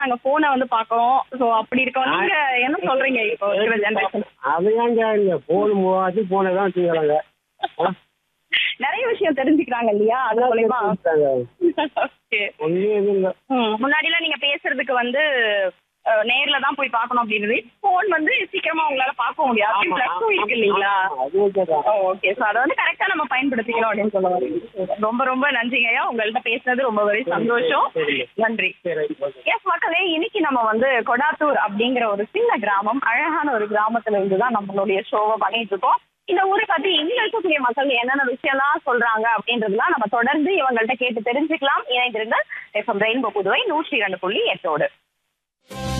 நாங்க போனை வந்து பாக்குறோம் சோ அப்படி இருக்கோம் நீங்க என்ன சொல்றீங்க இப்போ இருக்கிற ஜெனரேஷன் அது ஏங்க இங்க போன் மூவாச்சு போனை தான் வச்சுக்கிறாங்க நிறைய விஷயம் தெரிஞ்சுக்கிறாங்க இல்லையா அது மூலயமா ஓகே ஒன்றும் எதுவும் இல்லை முன்னாடி எல்லாம் நீங்க பேசுறதுக்கு வந்து அஹ், நேர்ல தான் போய் பார்க்கணும் அப்படின்றது போன் வந்து சீக்கிரமா உங்களால பார்க்க முடியாது பிளஸும் இருக்கு இல்லைங்களா அது ஓகேதான் ஓகே ஸோ அதை வந்து கரெக்டா நம்ம பயன்படுத்திக்கணும் அப்படின்னு சொல்ல வரீங்க ரொம்ப ரொம்ப நன்றிங்கய்யா உங்கள்ட்ட பேசுனது ரொம்ப very சந்தோஷம் சரிங்க. நன்றி சரி ஓகே எஸ் மக்களே இன்னைக்கு நம்ம வந்து கொடாத்தூர் அப்படிங்கிற ஒரு சின்ன கிராமம் அழகான ஒரு கிராமத்துல இருந்து தான் நம்மளுடைய ஷோவை பண்ணிட்டு இருக்கோம் இந்த ஊரை பத்தி இங்க இருக்கக்கூடிய மக்கள் என்னென்ன விஷயம்லாம் சொல்றாங்க அப்படின்றதுலாம் நம்ம தொடர்ந்து இவங்கள்ட்ட கேட்டு தெரிஞ்சுக்கலாம் இணைந்திருங்க எஃப்எம் ரெயின்போ புதுவை நூற்றி இரண்டு புள்ளி எட்டோடு